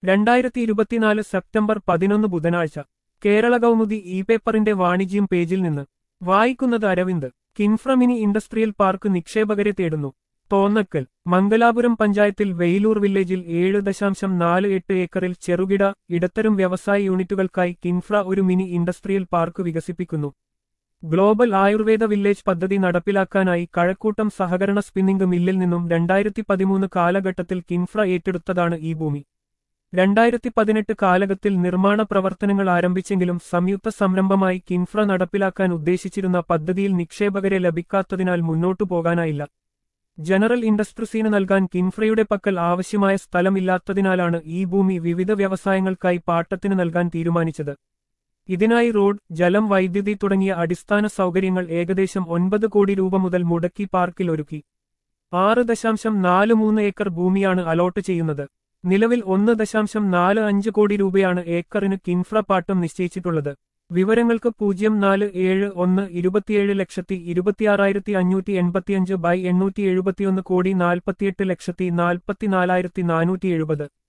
രണ്ടായിരത്തി ഇരുപത്തിനാല് സെപ്റ്റംബർ പതിനൊന്ന് ബുധനാഴ്ച കേരള കൗമുദി ഇ പേപ്പറിന്റെ വാണിജ്യം പേജിൽ നിന്ന് വായിക്കുന്നത് Aravind Kinfra mini industrial park നിക്ഷേപകരെ തേടുന്നു തോന്നക്കൽ മംഗലാപുരം പഞ്ചായത്തിൽ വെയിലൂർ വില്ലേജിൽ ഏഴ് ദശാംശം നാല് എട്ട് ഏക്കറിൽ ചെറുകിട ഇടത്തരം വ്യവസായ യൂണിറ്റുകൾക്കായി കിൻഫ്ര ഒരു മിനി ഇൻഡസ്ട്രിയൽ പാർക്ക് വികസിപ്പിക്കുന്നു ഗ്ലോബൽ ആയുർവേദ വില്ലേജ് പദ്ധതി നടപ്പിലാക്കാനായി കഴക്കൂട്ടം സഹകരണ സ്പിന്നിംഗ് മില്ലിൽ നിന്നും രണ്ടായിരത്തി പതിമൂന്ന് കാലഘട്ടത്തിൽ കിൻഫ്ര ഏറ്റെടുത്തതാണ് ഈ ഭൂമി രണ്ടായിരത്തി പതിനെട്ട് കാലഘട്ടത്തിൽ നിർമ്മാണ പ്രവർത്തനങ്ങൾ ആരംഭിച്ചെങ്കിലും സംയുക്ത സംരംഭമായി കിൻഫ്ര നടപ്പിലാക്കാൻ ഉദ്ദേശിച്ചിരുന്ന പദ്ധതിയിൽ നിക്ഷേപകരെ ലഭിക്കാത്തതിനാൽ മുന്നോട്ടു പോകാനായില്ല ജനറൽ ഇൻഡസ്ട്രീസിന് നൽകാൻ കിൻഫ്രയുടെ പക്കൽ ആവശ്യമായ സ്ഥലമില്ലാത്തതിനാലാണ് ഈ ഭൂമി വിവിധ വ്യവസായങ്ങൾക്കായി പാട്ടത്തിന് നൽകാൻ തീരുമാനിച്ചത് ഇതിനായി റോഡ് ജലം വൈദ്യുതി തുടങ്ങിയ അടിസ്ഥാന സൗകര്യങ്ങൾ ഏകദേശം ഒൻപത് കോടി രൂപ മുതൽ മുടക്കി പാർക്കിൽ ഒരുക്കി ആറ് ദശാംശം നാല് മൂന്ന് ഏക്കർ ഭൂമിയാണ് അലോട്ട് ചെയ്യുന്നത് നിലവിൽ ഒന്ന് ദശാംശം നാല് അഞ്ച് കോടി രൂപയാണ് ഏക്കറിന് കിൻഫ്ര പാട്ടം നിശ്ചയിച്ചിട്ടുള്ളത് വിവരങ്ങൾക്ക് പൂജ്യം നാല് ഏഴ് ഒന്ന് ഇരുപത്തിയേഴ് ലക്ഷത്തി ഇരുപത്തിയാറായിരത്തി അഞ്ഞൂറ്റി എൺപത്തിയഞ്ച് ബൈ എണ്ണൂറ്റി എഴുപത്തിയൊന്ന് കോടി നാൽപ്പത്തിയെട്ട് ലക്ഷത്തി നാൽപ്പത്തിനാലായിരത്തി നാനൂറ്റി എഴുപത്